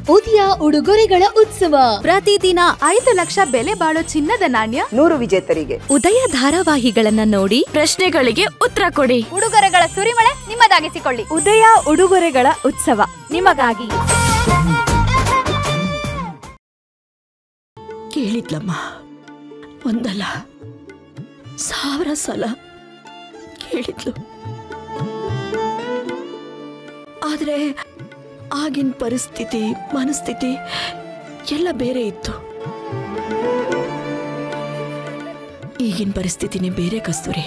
ಉದಯ ಉಡುಗೊರೆಗಳ ಉತ್ಸವ ಪ್ರತಿದಿನ ಐದು ಲಕ್ಷ ಬೆಲೆ ಬಾಳೋ ಚಿನ್ನದ ನಾಣ್ಯ ನೂರು ವಿಜೇತರಿಗೆ ಉದಯ ಧಾರಾವಾಹಿಗಳನ್ನ ನೋಡಿ ಪ್ರಶ್ನೆಗಳಿಗೆ ಉತ್ತರ ಕೊಡಿ ಉಡುಗೊರೆಗಳ ಸುರಿಮಳೆ ನಿಮ್ಮದಾಗಿಸಿಕೊಳ್ಳಿ ಉದಯ ಉಡುಗೊರೆಗಳ ಉತ್ಸವ ನಿಮಗಾಗಿ ಕೇಳಿದ್ಲಮ್ಮ ಒಂದಲ್ಲ ಸಾವಿರ ಸಲ ಕೇಳಿದ್ಲು ಆದರೆ ಆಗಿನ ಪರಿಸ್ಥಿತಿ ಮನಸ್ಥಿತಿ ಎಲ್ಲ ಬೇರೆ ಇತ್ತು ಈಗಿನ ಪರಿಸ್ಥಿತಿನೇ ಬೇರೆ ಕಸ್ತೂರಿ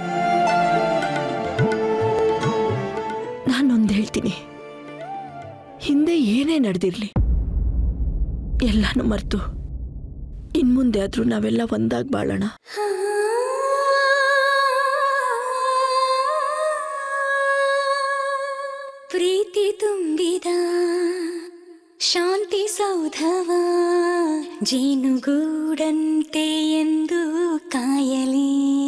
ನಾನೊಂದು ಹೇಳ್ತೀನಿ ಹಿಂದೆ ಏನೇ ನಡೆದಿರ್ಲಿ ಎಲ್ಲಾನು ಮರೆತು ಇನ್ಮುಂದೆ ಆದ್ರೂ ನಾವೆಲ್ಲ ಒಂದಾಗಿ ಬಾಳೋಣ ಪ್ರೀತಿ ತುಂಬಿದ ಶಾಂತಿ ಸೌಧವ ಜೇನುಗೂಡಂತೆ ಎಂದು ಕಾಯಲಿ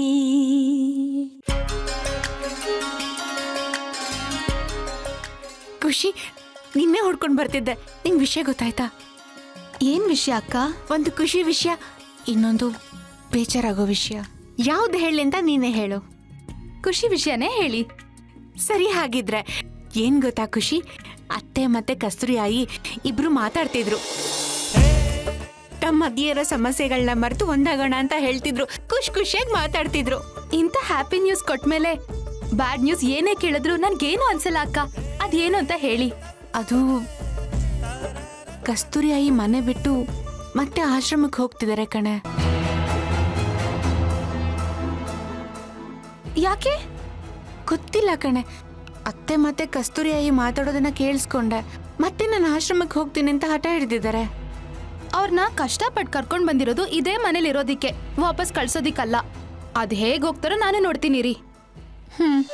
ಖುಷಿ ನಿನ್ನೆ ಹೊಡ್ಕೊಂಡ್ ಬರ್ತಿದ್ದೆ ನಿಂಗ್ ವಿಷಯ ಗೊತ್ತಾಯ್ತಾ ಏನ್ ವಿಷಯ ಅಕ್ಕ ಒಂದು ಖುಷಿ ವಿಷಯ ಇನ್ನೊಂದು ಬೇಜಾರಾಗೋ ವಿಷಯ ಯಾವ್ದು ಹೇಳಿ ಅಂತ ನೀನೇ ಹೇಳು ಖುಷಿ ವಿಷಯನೇ ಹೇಳಿ ಸರಿ ಹಾಗಿದ್ರೆ ಏನ್ ಗೊತ್ತಾ ಖುಷಿ ಅತ್ತೆ ಮತ್ತೆ ಕಸ್ತೂರಿ ಆಯಿ ಇಬ್ರು ಮಾತಾಡ್ತಿದ್ರು ತಮ್ಮ ಮಧ್ಯೆ ಇರೋ ಸಮಸ್ಯೆಗಳನ್ನ ಮರೆತು ಒಂದಾಗೋಣ ಅಂತ ಹೇಳ್ತಿದ್ರು ಖುಷ್ ಖುಷಿಯಾಗಿ ಮಾತಾಡ್ತಿದ್ರು ಇಂಥ ಹ್ಯಾಪಿ ನ್ಯೂಸ್ ಕೊಟ್ಮೇಲೆ ಬ್ಯಾಡ್ ನ್ಯೂಸ್ ಏನೇ ಕೇಳಿದ್ರು ನನ್ಗೇನು ಅನ್ಸಲ್ಲ ಅಕ್ಕ ಅದೇನು ಅಂತ ಹೇಳಿ ಅದು ಕಸ್ತೂರಿ ಆಯಿ ಮನೆ ಬಿಟ್ಟು ಮತ್ತೆ ಆಶ್ರಮಕ್ಕೆ ಹೋಗ್ತಿದ್ದಾರೆ ಕಣೆ ಯಾಕೆ ಗೊತ್ತಿಲ್ಲ ಕಣೆ ಅತ್ತೆ ಮತ್ತೆ ಕಸ್ತೂರಿ ಆಯಿ ಮಾತಾಡೋದನ್ನ ಕೇಳಿಸ್ಕೊಂಡೆ ಮತ್ತೆ ನಾನು ಆಶ್ರಮಕ್ಕೆ ಹೋಗ್ತೀನಿ ಅಂತ ಹಠ ಹಿಡಿದಿದ್ದಾರೆ ಅವ್ರನ್ನ ಕಷ್ಟಪಟ್ಟು ಕರ್ಕೊಂಡ್ ಬಂದಿರೋದು ಇದೇ ಮನೇಲಿ ಇರೋದಿಕ್ಕೆ ವಾಪಸ್ ಕಳ್ಸೋದಿಕ್ಕಲ್ಲ ಅದ್ ಹೇಗ್ ಹೋಗ್ತಾರೋ ನಾನು ನೋಡ್ತೀನಿ ರೀ ಹ್ಮ್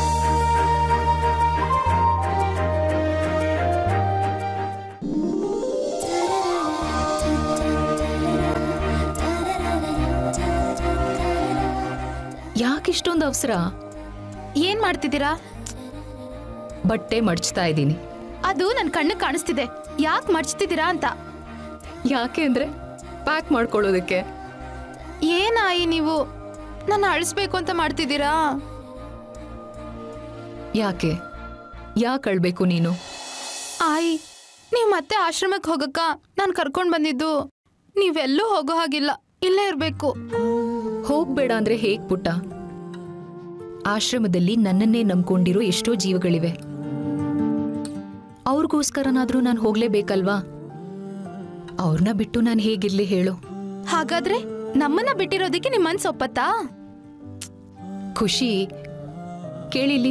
ಯಾಕಿಷ್ಟೊಂದು ಅವಸರ ಏನ್ ಮಾಡ್ತಿದ್ದೀರಾ ಬಟ್ಟೆ ಮಡ್ಚ್ತಾ ಇದ್ದೀನಿ ಅದು ನನ್ ಕಣ್ಣು ಕಾಣಿಸ್ತಿದೆ ಯಾಕೆ ಮಡ್ಚ್ತಿದ್ದೀರಾ ಅಂತ ಯಾಕೆ ಅಂದ್ರೆ ಪ್ಯಾಕ್ ಮಾಡ್ಕೊಳ್ಳೋದಕ್ಕೆ ಏನಾಯಿ ನೀವು ನನ್ನ ಅಳಿಸ್ಬೇಕು ಅಂತ ಮಾಡ್ತಿದ್ದೀರಾ ಯಾಕೆ ಯಾಕೆ ಅಳ್ಬೇಕು ನೀನು ಆಯಿ ನೀವು ಮತ್ತೆ ಆಶ್ರಮಕ್ಕೆ ಹೋಗಕ್ಕ ನಾನು ಕರ್ಕೊಂಡ್ ಬಂದಿದ್ದು ನೀವೆಲ್ಲೂ ಹೋಗೋ ಹಾಗಿಲ್ಲ ಇಲ್ಲೇ ಇರ್ಬೇಕು ಹೋಗ್ಬೇಡ ಅಂದ್ರೆ ಹೇಗ್ ಪುಟ್ಟ ಆಶ್ರಮದಲ್ಲಿ ನನ್ನನ್ನೇ ನಂಬ್ಕೊಂಡಿರೋ ಎಷ್ಟೋ ಜೀವಗಳಿವೆ ಅವ್ರಿಗೋಸ್ಕರನಾದ್ರೂ ನಾನು ಹೋಗ್ಲೇಬೇಕಲ್ವಾ ಅವ್ರನ್ನ ಬಿಟ್ಟು ನಾನು ಹೇಗಿರ್ಲಿ ಹೇಳು ಹಾಗಾದ್ರೆ ನಮ್ಮನ್ನ ಬಿಟ್ಟಿರೋದಕ್ಕೆ ನಿಮ್ ಮನ್ಸ್ ಒಪ್ಪತ್ತಾ ಖುಷಿ ಕೇಳಿಲಿ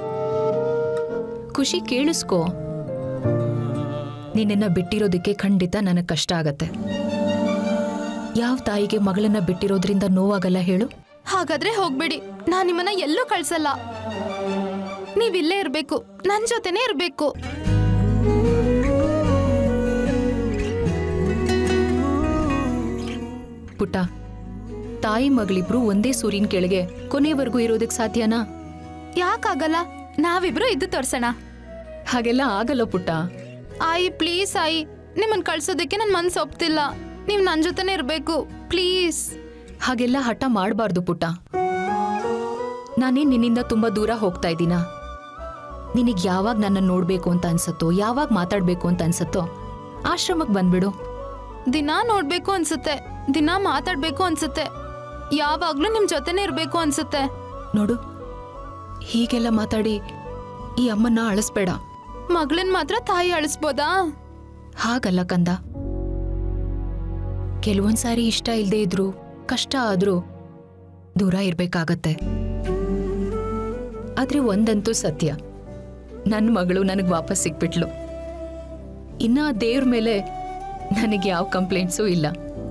ಖುಷಿ ಕೇಳಿಸ್ಕೋ ನಿನ್ನನ್ನ ಬಿಟ್ಟಿರೋದಕ್ಕೆ ಖಂಡಿತ ನನಗೆ ಕಷ್ಟ ಆಗತ್ತೆ ಯಾವ ತಾಯಿಗೆ ಮಗಳನ್ನ ಬಿಟ್ಟಿರೋದ್ರಿಂದ ನೋವಾಗಲ್ಲ ಹೇಳು ಹಾಗಾದ್ರೆ ಹೋಗ್ಬೇಡಿ ನಾನ್ ನಿಮ್ಮನ್ನ ಎಲ್ಲೂ ಕಳ್ಸಲ್ಲ ನೀವಿಲ್ಲೇ ಇರ್ಬೇಕು ನನ್ ಜೊತೆನೇ ಇರ್ಬೇಕು ಪುಟ್ಟ ತಾಯಿ ಮಗಳಿಬ್ರು ಒಂದೇ ಸೂರಿನ ಕೆಳಗೆ ಕೊನೆವರೆಗೂ ಇರೋದಕ್ಕೆ ಸಾಧ್ಯನಾ ಯಾಕಾಗಲ್ಲ ನಾವಿಬ್ರು ಇದ್ದು ತೋರ್ಸೋಣ ಹಾಗೆಲ್ಲ ಆಗಲ್ಲ ಪುಟ್ಟ ಆಯಿ ಪ್ಲೀಸ್ ಆಯಿ ನಿಮ್ಮನ್ ಕಳ್ಸೋದಕ್ಕೆ ನನ್ ಮನ್ಸ್ ಒಪ್ತಿಲ್ಲ ನೀವ್ ನನ್ ಜೊತೆನೇ ಇರ್ಬೇಕು ಪ್ಲೀಸ್ ಹಾಗೆಲ್ಲ ಹಠ ಮಾಡಬಾರ್ದು ಪುಟ್ಟ ನಾನೇ ನಿನ್ನಿಂದ ತುಂಬಾ ದೂರ ಹೋಗ್ತಾ ಇದ್ದೀನಾ ನಿನಗ್ ಯಾವಾಗ ನನ್ನ ನೋಡ್ಬೇಕು ಅಂತ ಅನ್ಸತ್ತೋ ಯಾವಾಗ ಮಾತಾಡ್ಬೇಕು ಅಂತ ಅನ್ಸತ್ತೋ ಆಶ್ರಮಕ್ಕೆ ಬಂದ್ಬಿಡು ದಿನ ನೋಡ್ಬೇಕು ಅನ್ಸುತ್ತೆ ದಿನ ಮಾತಾಡ್ಬೇಕು ಅನ್ಸುತ್ತೆ ಯಾವಾಗ್ಲೂ ನಿಮ್ ಜೊತೆನೇ ಇರ್ಬೇಕು ಅನ್ಸುತ್ತೆ ನೋಡು ಹೀಗೆಲ್ಲ ಮಾತಾಡಿ ಈ ಅಮ್ಮನ್ನ ಅಳಿಸ್ಬೇಡ ಮಗಳನ್ ಮಾತ್ರ ತಾಯಿ ಅಳಿಸ್ಬೋದಾ ಹಾಗಲ್ಲ ಕಂದ ಕೆಲವೊಂದ್ಸಾರಿ ಇಷ್ಟ ಇಲ್ದೇ ಇದ್ರು ಕಷ್ಟ ಆದ್ರೂ ದೂರ ಇರ್ಬೇಕಾಗತ್ತೆ ಆದ್ರೆ ಒಂದಂತೂ ಸತ್ಯ ನನ್ನ ಮಗಳು ನನಗೆ ವಾಪಸ್ ಸಿಕ್ಬಿಟ್ಲು ಇನ್ನ ಆ ದೇವ್ರ ಮೇಲೆ ನನಗೆ ಯಾವ ಕಂಪ್ಲೇಂಟ್ಸೂ ಇಲ್ಲ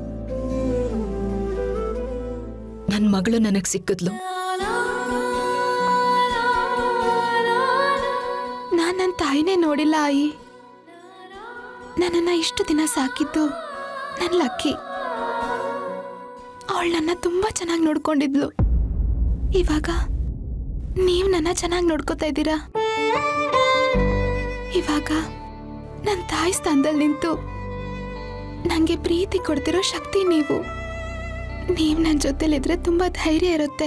ನನ್ನ ಮಗಳು ನನಗೆ ಸಿಕ್ಕಿದ್ಲು ನಾನ್ ನನ್ನ ತಾಯಿನೇ ನೋಡಿಲ್ಲ ಆಯಿ ನನ್ನನ್ನ ಇಷ್ಟು ದಿನ ಸಾಕಿದ್ದು ನನ್ನ ಲಕ್ಕಿ ಅವಳು ನನ್ನ ತುಂಬಾ ಚೆನ್ನಾಗಿ ನೋಡ್ಕೊಂಡಿದ್ಲು ಇವಾಗ ನೀವ್ ನನ್ನ ಚೆನ್ನಾಗಿ ನೋಡ್ಕೋತಾ ಇದ್ದೀರಾ ಇವಾಗ ನನ್ನ ತಾಯಿ ಸ್ಥಾನದಲ್ಲಿ ನಿಂತು ನನಗೆ ಪ್ರೀತಿ ಕೊಡ್ತಿರೋ ಶಕ್ತಿ ನೀವು ನೀವು ನನ್ನ ಜೊತೆಲಿದ್ರೆ ತುಂಬಾ ಧೈರ್ಯ ಇರುತ್ತೆ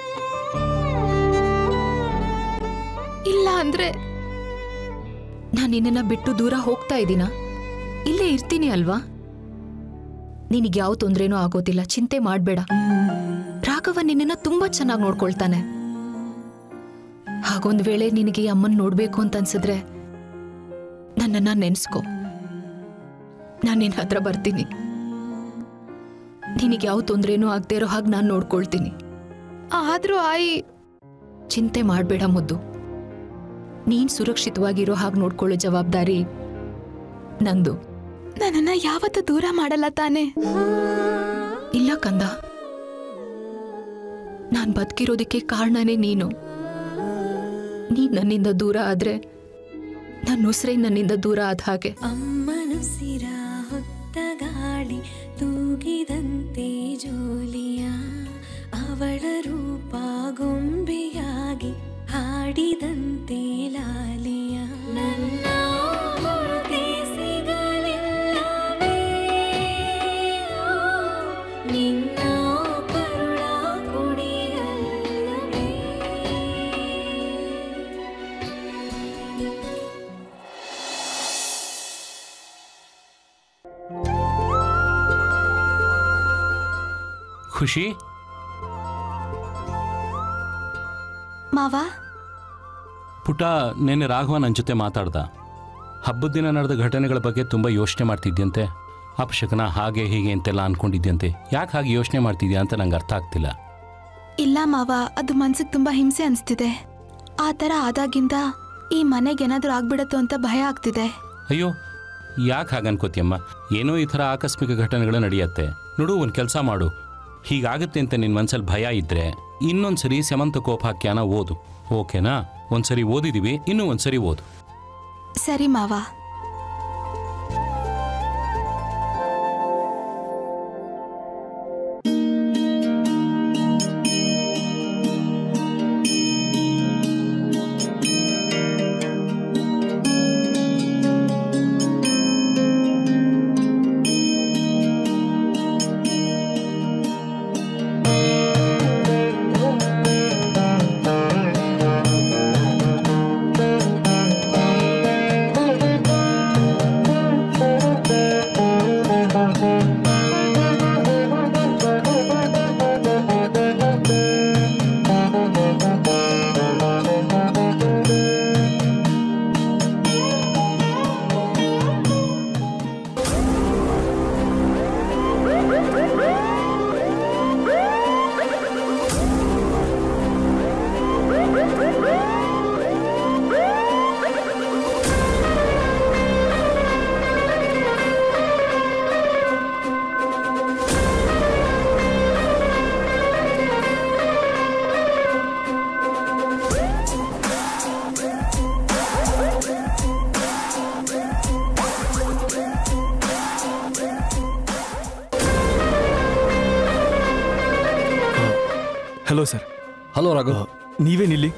ಇಲ್ಲ ಅಂದ್ರೆ ನಾನು ನಿನ್ನನ್ನ ಬಿಟ್ಟು ದೂರ ಹೋಗ್ತಾ ಇದ್ದೀನಾ ಇಲ್ಲೇ ಇರ್ತೀನಿ ಅಲ್ವಾ ನಿನಗೆ ಯಾವ ತೊಂದ್ರೆನೂ ಆಗೋದಿಲ್ಲ ಚಿಂತೆ ಮಾಡಬೇಡ ರಾಘವ ನಿನ್ನನ್ನ ತುಂಬಾ ಚೆನ್ನಾಗಿ ನೋಡ್ಕೊಳ್ತಾನೆ ಹಾಗೊಂದ್ ವೇಳೆ ನಿನಗೆ ಈ ಅಮ್ಮನ್ ನೋಡ್ಬೇಕು ಅಂತ ಅನ್ಸಿದ್ರೆ ನನ್ನನ್ನ ನೆನ್ಸ್ಕೊ ನಾನು ನಿನ್ನ ಹತ್ರ ಬರ್ತೀನಿ ನಿನಗೆ ಯಾವ ತೊಂದ್ರೆನೂ ಆಗದೆ ಇರೋ ಹಾಗೆ ನಾನು ನೋಡ್ಕೊಳ್ತೀನಿ ಆದ್ರೂ ಆಯಿ ಚಿಂತೆ ಮಾಡಬೇಡ ಮುದ್ದು ನೀನ್ ಸುರಕ್ಷಿತವಾಗಿರೋ ಹಾಗೆ ನೋಡ್ಕೊಳ್ಳೋ ಜವಾಬ್ದಾರಿ ನಂದು ನನ್ನನ್ನ ಯಾವತ್ತೂ ದೂರ ಮಾಡಲ್ಲ ತಾನೆ ಇಲ್ಲ ಕಂದ ನಾನ್ ಬದುಕಿರೋದಕ್ಕೆ ಕಾರಣನೇ ನೀನು ನೀ ನನ್ನಿಂದ ದೂರ ಆದ್ರೆ ನನ್ನ ಉಸಿರೇ ನನ್ನಿಂದ ದೂರ ಆದ ಹಾಗೆ ಅಮ್ಮನು ಸಿರ ಹೊತ್ತ ಗಾಳಿ ತೂಗಿದಂತೆ ಜೋಲಿಯ ಅವಳ ರೂಪ ಗೊಂಬೆಯಾಗಿ ಹಾಡಿದಂತೆ ಲಾಲಿಯ ನನ್ನ ಗುರುತೇ ಸಿಗಲಿಲ್ಲವೇ ನಿನ್ನ ಕರುಳ ಕುಡಿಯಲ್ಲವೇ ಖುಷಿ ಮಾವ ಪುಟ ನೆನ್ನೆ ರಾಘವ ನನ್ನ ಜೊತೆ ಮಾತಾಡ್ದ ಹಬ್ಬದ ದಿನ ನಡೆದ ಘಟನೆಗಳ ಬಗ್ಗೆ ತುಂಬ ಯೋಚನೆ ಮಾಡ್ತಿದ್ಯಂತೆ ಅಪಶಕನ ಹಾಗೆ ಹೀಗೆ ಅಂತೆಲ್ಲ ಅನ್ಕೊಂಡಿದ್ಯಂತೆ ಯಾಕೆ ಹಾಗೆ ಯೋಚನೆ ಮಾಡ್ತಿದ್ಯಾ ಅಂತ ನಂಗೆ ಅರ್ಥ ಆಗ್ತಿಲ್ಲ ಇಲ್ಲ ಮಾವ ಅದು ಮನ್ಸಿಗೆ ತುಂಬಾ ಹಿಂಸೆ ಅನ್ಸ್ತಿದೆ ಆ ಥರ ಆದಾಗಿಂದ ಈ ಮನೆಗೆ ಏನಾದ್ರೂ ಆಗ್ಬಿಡತ್ತೋ ಅಂತ ಭಯ ಆಗ್ತಿದೆ ಅಯ್ಯೋ ಯಾಕೆ ಹಾಗೆ ಅನ್ಕೋತಿಯಮ್ಮ ಏನೋ ಈ ಥರ ಆಕಸ್ಮಿಕ ಘಟನೆಗಳು ನಡೆಯತ್ತೆ ನೋಡು ಒಂದು ಕೆಲಸ ಮಾಡು ಹೀಗಾಗುತ್ತೆ ಅಂತ ನಿನ್ನ ಮನ್ಸಲ್ಲಿ ಭಯ ಇದ್ದರೆ ಇನ್ನೊಂದ್ಸರಿ ಸೆಮಂತ ಕೋಪಾಖ್ಯಾನ ಓದು ಓಕೆನಾ ಒಂದ್ಸರಿ ಓದಿದೀವಿ ಇನ್ನೂ ಒಂದ್ಸರಿ ಓದು ಸರಿ ಮಾವ ಹಲೋ ಸರ್ ಹಲೋ ರಾಘವ್ ನೀವೇನಿಲ್ಲಿ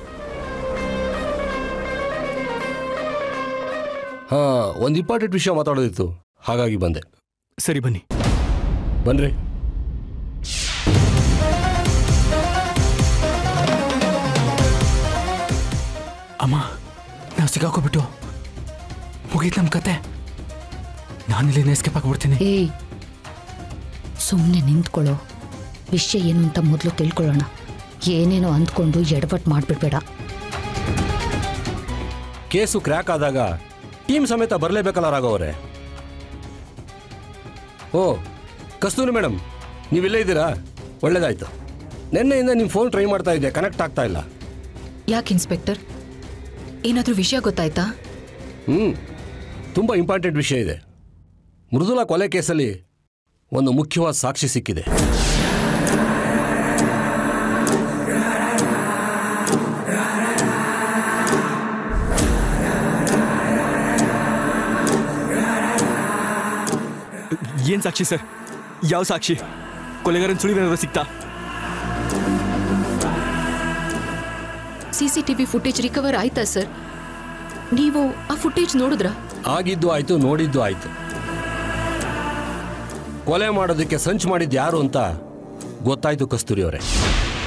ಹಾ ಒಂದು ಇಂಪಾರ್ಟೆಂಟ್ ವಿಷಯ ಮಾತಾಡೋದಿತ್ತು ಹಾಗಾಗಿ ಬಂದೆ ಸರಿ ಬನ್ನಿ ಬನ್ರಿ ಅಮ್ಮ ನಾವು ಸಿಗಾಕೋಬಿಟ್ಟು ಮುಗೀತು ನಮ್ಮ ಕತೆ ನಾನಿಲ್ಲಿ ಎಸ್ಕೇಪ್ ಆಗ್ಬಿಡ್ತೀನಿ ಏಯ್ ಸುಮ್ಮನೆ ನಿಂತ್ಕೊಳ್ಳೋ ವಿಷಯ ಏನು ಅಂತ ಮೊದಲು ತಿಳ್ಕೊಳ್ಳೋಣ ಏನೇನೋ ಅಂದ್ಕೊಂಡು ಎಡವಟ್ ಮಾಡ್ಬಿಡ್ಬೇಡ ಕೇಸು ಕ್ರ್ಯಾಕ್ ಆದಾಗ ಟೀಮ್ ಸಮೇತ ಬರಲೇಬೇಕಲ್ಲ ರಾಘವ್ ಅವರೇ ಓ ಕಸ್ತೂರಿ ಮೇಡಮ್ ನೀವಿಲ್ಲೇ ಇದ್ದೀರಾ ಒಳ್ಳೇದಾಯ್ತು ನಿನ್ನೆಯಿಂದ ನಿಮ್ಮ ಫೋನ್ ಟ್ರೈ ಮಾಡ್ತಾ ಇದ್ದೆ ಕನೆಕ್ಟ್ ಆಗ್ತಾ ಇಲ್ಲ ಯಾಕೆ ಇನ್ಸ್ಪೆಕ್ಟರ್ ಏನಾದರೂ ವಿಷಯ ಗೊತ್ತಾಯ್ತಾ ಹ್ಞೂ ತುಂಬ ಇಂಪಾರ್ಟೆಂಟ್ ವಿಷಯ ಇದೆ ಮೃದುಲಾ ಕೊಲೆ ಕೇಸಲ್ಲಿ ಒಂದು ಮುಖ್ಯವಾದ ಸಾಕ್ಷಿ ಸಿಕ್ಕಿದೆ ಏನ್ ಸಾಕ್ಷಿ ಸರ್ ಯಾವ ಸಾಕ್ಷಿ ಕೊಲೆಗಾರನ್ ಸುಳಿವೇನಾದ್ರು ಸಿಗ್ತಾ C C T V footage recover ಆಯ್ತಾ ಸರ್ ನೀವು ಆ ಫುಟೇಜ್ ನೋಡಿದ್ರ ಆಗಿದ್ದು ಆಯ್ತು ನೋಡಿದ್ದು ಆಯ್ತು ಕೊಲೆ ಮಾಡೋದಕ್ಕೆ ಸಂಚು ಮಾಡಿದ್ದು ಯಾರು ಅಂತ ಗೊತ್ತಾಯ್ತು ಕಸ್ತೂರಿ ಅವರೇ